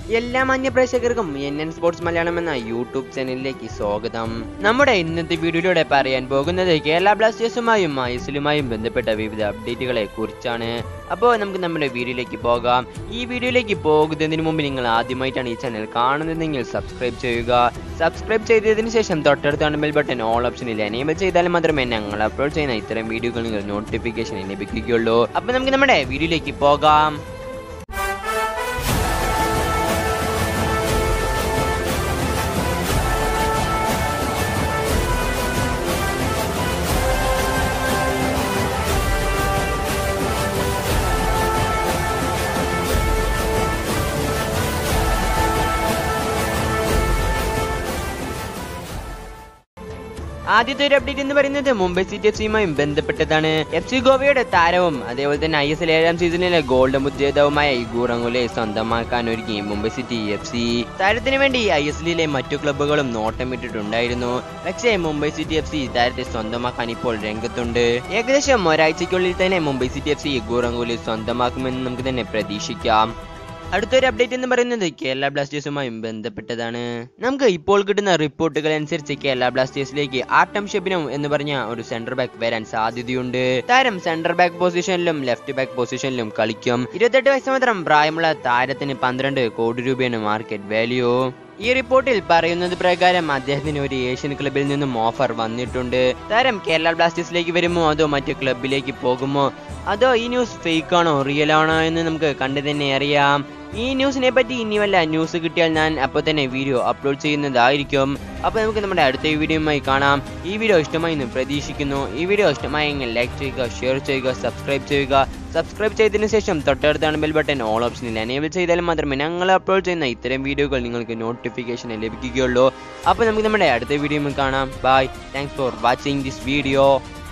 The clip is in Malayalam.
എല്ലാ മാന്യ പ്രേക്ഷകർക്കും എൻ എൻ സ്പോർട്സ് മലയാളം എന്ന യൂട്യൂബ് ചാനലിലേക്ക് സ്വാഗതം നമ്മുടെ ഇന്നത്തെ വീഡിയോയിലൂടെ പറയാൻ പോകുന്നത് കേരള ബ്ലാസ്റ്റേഴ്സുമായും ഐസിലുമായും ബന്ധപ്പെട്ട വിവിധ അപ്ഡേറ്റുകളെ കുറിച്ചാണ് അപ്പോൾ നമുക്ക് നമ്മുടെ വീഡിയോയിലേക്ക് പോകാം ഈ വീഡിയോയിലേക്ക് പോകുന്നതിന് മുമ്പ് നിങ്ങൾ ആദ്യമായിട്ടാണ് ഈ ചാനൽ കാണുന്നതെങ്കിൽ സബ്സ്ക്രൈബ് ചെയ്യുക സബ്സ്ക്രൈബ് ചെയ്തതിനു ശേഷം തൊട്ടടുത്താണ് ബെൽ ബട്ടൺ ഓൾ ഓപ്ഷനിൽ എനേബിൾ ചെയ്താൽ മാത്രമേ ഞങ്ങൾ അപ്ലോഡ് ചെയ്യുന്ന ഇത്തരം വീഡിയോകൾ നിങ്ങൾ നോട്ടിഫിക്കേഷൻ ലഭിക്കുകയുള്ളൂ അപ്പോൾ നമുക്ക് നമ്മുടെ വീഡിയോയിലേക്ക് പോകാം ആദ്യത്തെ ഒരു അപ്ഡേറ്റ് എന്ന് പറയുന്നത് മുംബൈ സിറ്റി എഫ് സിയുമായും ബന്ധപ്പെട്ടതാണ് എഫ് സി ഗോവയുടെ താരവും അതേപോലെ തന്നെ ഐ എസ് എൽ ഏഴാം സീസണിലെ ഗോൾഡ് മുദ്രേതാവുമായ ഇഗൂർ അങ്കുലെ സ്വന്തമാക്കാൻ ഒരുങ്ങി മുംബൈ സിറ്റി എഫ് സി താരത്തിന് വേണ്ടി ഐ എസ് എല്ലിലെ മറ്റു ക്ലബ്ബുകളും നോട്ടമിട്ടിട്ടുണ്ടായിരുന്നു പക്ഷേ മുംബൈ സിറ്റി എഫ് സി താരത്തെ സ്വന്തമാക്കാൻ ഇപ്പോൾ രംഗത്തുണ്ട് ഏകദേശം ഒരാഴ്ചയ്ക്കുള്ളിൽ തന്നെ Mumbai city F C Igor Angulo സ്വന്തമാക്കുമെന്ന് നമുക്ക് തന്നെ പ്രതീക്ഷിക്കാം അടുത്തൊരു അപ്ഡേറ്റ് എന്ന് പറയുന്നത് കേരള ബ്ലാസ്റ്റേഴ്സുമായും ബന്ധപ്പെട്ടതാണ് നമുക്ക് ഇപ്പോൾ കിട്ടുന്ന റിപ്പോർട്ടുകൾ അനുസരിച്ച് കേരള ബ്ലാസ്റ്റേഴ്സിലേക്ക് ആട്ടം ഷെബിനോ എന്ന് പറഞ്ഞ ഒരു സെന്റർ ബാക്ക് വരാൻ സാധ്യതയുണ്ട് താരം സെന്റർ ബാക്ക് പൊസിഷനിലും ലെഫ്റ്റ് ബാക്ക് പൊസിഷനിലും കളിക്കും ഇരുപത്തെട്ട് വയസ്സ് മാത്രം പ്രായമുള്ള താരത്തിന് പന്ത്രണ്ട് കോടി രൂപയാണ് മാർക്കറ്റ് വാല്യൂ ഈ റിപ്പോർട്ടിൽ പറയുന്നത് പ്രകാരം അദ്ദേഹത്തിന് ഒരു ഏഷ്യൻ ക്ലബിൽ നിന്നും ഓഫർ വന്നിട്ടുണ്ട് താരം കേരള ബ്ലാസ്റ്റേഴ്സിലേക്ക് വരുമോ അതോ മറ്റു ക്ലബിലേക്ക് പോകുമോ അതോ ഈ ന്യൂസ് ഫേക്ക് ആണോ റിയൽ ആണോ എന്ന് നമുക്ക് കണ്ടു തന്നെ അറിയാം ഈ ന്യൂസിനെ പറ്റി ഇനി വല്ല ന്യൂസ് കിട്ടിയാൽ ഞാൻ അപ്പോൾ തന്നെ വീഡിയോ അപ്ലോഡ് ചെയ്യുന്നതായിരിക്കും അപ്പോൾ നമുക്ക് നമ്മുടെ അടുത്ത വീഡിയോയുമായി കാണാം ഈ വീഡിയോ ഇഷ്ടമായി എന്ന് പ്രതീക്ഷിക്കുന്നു ഈ വീഡിയോ ഇഷ്ടമായെങ്കിൽ ലൈക്ക് ചെയ്യുക ഷെയർ ചെയ്യുക സബ്സ്ക്രൈബ് ചെയ്യുക സബ്സ്ക്രൈബ് ചെയ്തതിനു ശേഷം തൊട്ടടുത്താണ് ബെൽ ബട്ടൺ ഓൾ ഓപ്ഷനിൽ എനേബിൾ ചെയ്താൽ മാത്രമേ ഞങ്ങൾ അപ്ലോഡ് ചെയ്യുന്ന ഇത്തരം വീഡിയോകൾ നിങ്ങൾക്ക് നോട്ടിഫിക്കേഷൻ ലഭിക്കുകയുള്ളൂ അപ്പോൾ നമുക്ക് നമ്മുടെ അടുത്ത വീഡിയോയിൽ കാണാം bye thanks for watching this video